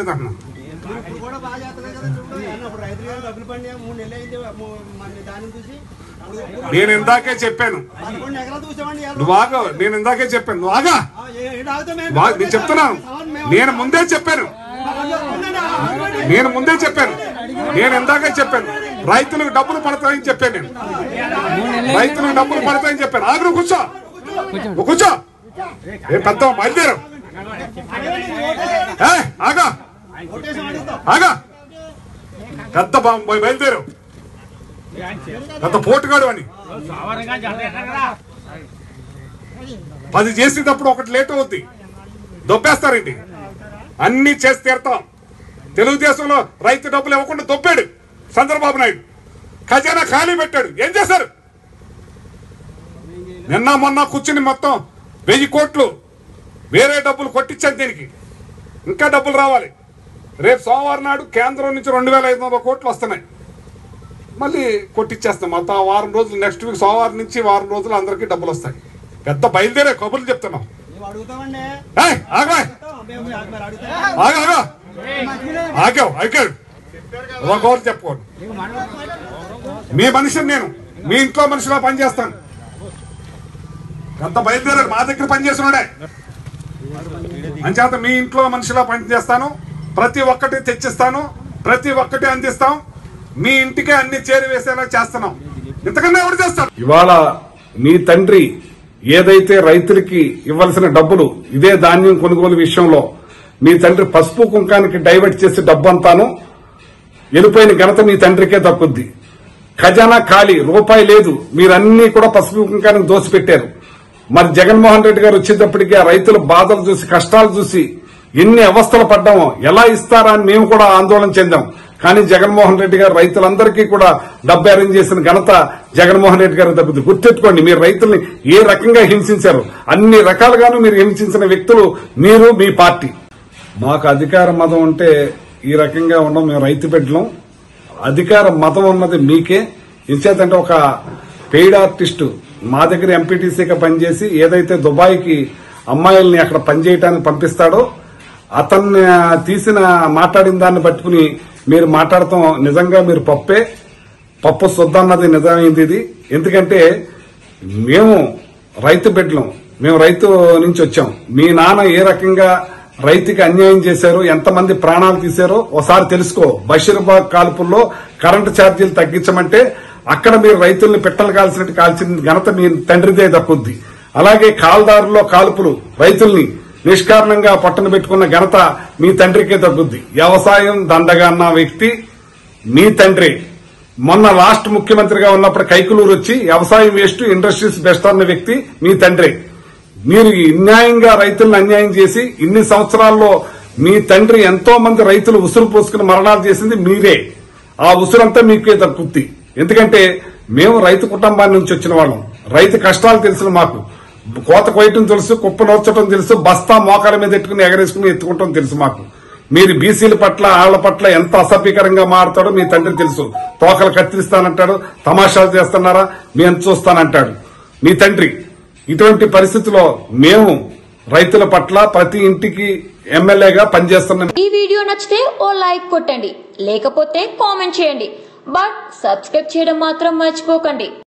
రాలేదు అంటున్నాను ఇప్పుడు కూడా బాగా చేస్తున్నారు కదా చూడు అన్నప్పుడు రైతులు గారు డబ్బులు పండి మూడు నెలలు అయింది మూ- మన దాన్ని చూసి ఇప్పుడు నేను ఇందాకే చెప్పాను పదకొండు ఎకరాలు చూసామండి ఇవాళ. నువ్వు ఆగా నేను ఇందాకే చెప్పాను నువ్వు ఆగా ఆ, ఏ- ఏంటి ఆగుతాం మేము? వా- నేను చెప్తున్నాను నేను ముందే చెప్పాను ఉండండి, ఆగండి. నేను ముందే చెప్పాను నేను ఇందాకే చెప్పాను రైతులకు డబ్బులు పడతాయని చెప్పాను నేను రైతులకు డబ్బులు పడతాయని చెప్పాను ఆగు నువ్వు కూర్చో నువ్వు కూర్చో ఏ పెద్ద బయలుదేరు ఏ, ఆగా ఓటేసి అడుగుతాం. ఆగా పెద్ద బా- బయ- బయలుదేరు పెద్ద పోటుగాడు అని పది చేసేటప్పుడు ఒకటి లేట్ అవుద్ది దొబ్బేస్తారండి అన్ని చేసి తీరుతాం తెలుగుదేశంలో రైతు డబ్బులు ఇవ్వకుండా దొబ్బాడు చంద్రబాబు నాయుడు ఖజానా ఖాళీ పెట్టాడు ఏం చేశారు నిన్న మొన్న కూర్చుని మొత్తం వెయ్యి కోట్లు వేరే డబ్బులు కొట్టించాను దీనికి ఇంకా డబ్బులు రావాలి రేపు సోమవారం నాడు కేంద్రం నుంచి రెండు వేల ఐదు వందల కోట్లు వస్తున్నాయి మళ్ళీ కొట్టిచ్చేస్తాం మొత్తం ఆ వారం రోజులు నెక్స్ట్ వీక్ సోమవారం నుంచి వారం రోజులు అందరికీ డబ్బులు వస్తాయి పెద్ద బయలుదేరే కబుర్లు చెప్తున్నాం మేము అడుగుతామండి ఏయ్, ఆగా మేము మీరు అడుగుతాం ఆగా ఆగా ఆగావు ఆగాడు ఒక కోరు చెప్పుకోండి మీ మనిషిని నేను మీ ఇంట్లో మనిషిలా పనిచేస్తాను పెద్ద బయలుదేరాడు మా దగ్గర పనిచేస్తున్నాడే అంచేత మీ ఇంట్లో మనిషిలా పనిచేస్తాను ప్రతి ఒక్కటి తెచ్చిస్తాను ప్రతి ఒక్కటి అందిస్తాం మీ ఇంటికే అన్ని చేరివేసేలా చేస్తున్నాం ఇంతకన్నా ఎవరు చేస్తారు ఇవాళ మీ తండ్రి ఏదైతే రైతులకి ఇవ్వాల్సిన డబ్బులు ఇదే ధాన్యం కొనుగోలు విషయంలో మీ తండ్రి పసుపు కుంకానికి డైవర్ట్ చేసే డబ్బు అంతాను వెళ్ళిపోయిన ఘనత మీ తండ్రికే దక్కుద్ది ఖజానా ఖాళీ రూపాయి లేదు మీరన్నీ కూడా పసుపు కుంకానికి దోసిపెట్టారు మరి జగన్మోహన్ రెడ్డి గారు వచ్చేటప్పటికి ఆ రైతుల బాధలు చూసి కష్టాలు చూసి ఎన్ని అవస్థలు పడ్డామో ఎలా ఇస్తారా అని మేము కూడా ఆందోళన చెందాం కానీ జగన్మోహన్ రెడ్డి గారు రైతులందరికీ కూడా డబ్బు అరేంజ్ చేసిన ఘనత జగన్మోహన్ రెడ్డి గారు దక్కుతుంది గుర్తెట్టుకోండి మీరు రైతుల్ని ఏ రకంగా హింసించారు అన్ని రకాలుగాను మీరు హింసించిన వ్యక్తులు మీరు మీ పార్టీ మాకు అధికార మతం ఉంటే ఈ రకంగా ఉండం మేము రైతు బిడ్డలం అధికార మతం ఉన్నది మీకే ఇంచేతంటే ఒక పెయిడ్ ఆర్టిస్టు మా దగ్గర ఎంపీటీసీగా పనిచేసి ఏదైతే దుబాయ్కి అమ్మాయిల్ని అక్కడ పనిచేయటానికి పంపిస్తాడో అతన్ని తీసిన మాట్లాడిన దాన్ని పట్టుకుని మీరు మాట్లాడటం నిజంగా మీరు పప్పే పప్పు శుద్ధన్నది నిజమైంది ఇది ఎందుకంటే మేము రైతు బిడ్డలం మేము రైతు నుంచి వచ్చాం మీ నాన్న ఏ రకంగా రైతుకి అన్యాయం చేశారు ఎంతమంది ప్రాణాలు తీశారో ఒకసారి తెలుసుకో బషీర్బాగ్ కాల్పుల్లో కరెంటు ఛార్జీలు తగ్గించమంటే అక్కడ మీరు రైతుల్ని పిట్టలు కాల్చినట్టు కాల్చిన ఘనత మీ తండ్రిదే దక్కుద్ది అలాగే కాల్దారులో కాల్పులు రైతుల్ని నిష్కారణంగా పట్టణ పెట్టుకున్న ఘనత మీ తండ్రికే తగ్గుద్ది వ్యవసాయం దండగా అన్న వ్యక్తి మీ తండ్రి మొన్న లాస్ట్ ముఖ్యమంత్రిగా ఉన్నప్పుడు కైకులూరు వచ్చి వ్యవసాయం వేస్ట్ ఇండస్ట్రీస్ బెస్ట్ అన్న వ్యక్తి మీ తండ్రి మీరు అన్యాయంగా రైతులను అన్యాయం చేసి ఇన్ని సంవత్సరాల్లో మీ తండ్రి ఎంతో మంది రైతులు ఉసురు పోసుకుని మరణాలు చేసింది మీరే ఆ ఉసురంతా మీకే దక్కుద్ది ఎందుకంటే మేము రైతు కుటుంబాన్ని నుంచి వచ్చిన వాళ్ళం రైతు కష్టాలు తెలిసిన మాకు కోత కొయ్యటం తెలుసు కుప్ప నోర్చడం తెలుసు బస్తా మోకాల మీద ఎట్టుకుని ఎగరేసుకుని ఎత్తుకుంటాం తెలుసు మాకు మీరు బీసీల పట్ల ఆళ్ల పట్ల ఎంత అసభ్యకరంగా మారుతాడో మీ తండ్రి తెలుసు తోకలు కత్తిరిస్తానంటాడు తమాషాలు చేస్తున్నారా మీ ఎంత చూస్తానంటాడు మీ తండ్రి ఇటువంటి పరిస్థితిలో మేము రైతుల పట్ల ప్రతి ఇంటికి ఎమ్మెల్యేగా పనిచేస్తున్నాం ఈ వీడియో నచ్చితే ఓ లైక్ కొట్టండి లేకపోతే కామెంట్ చేయండి బట్ సబ్స్క్రైబ్ చేయడం మాత్రం మర్చిపోకండి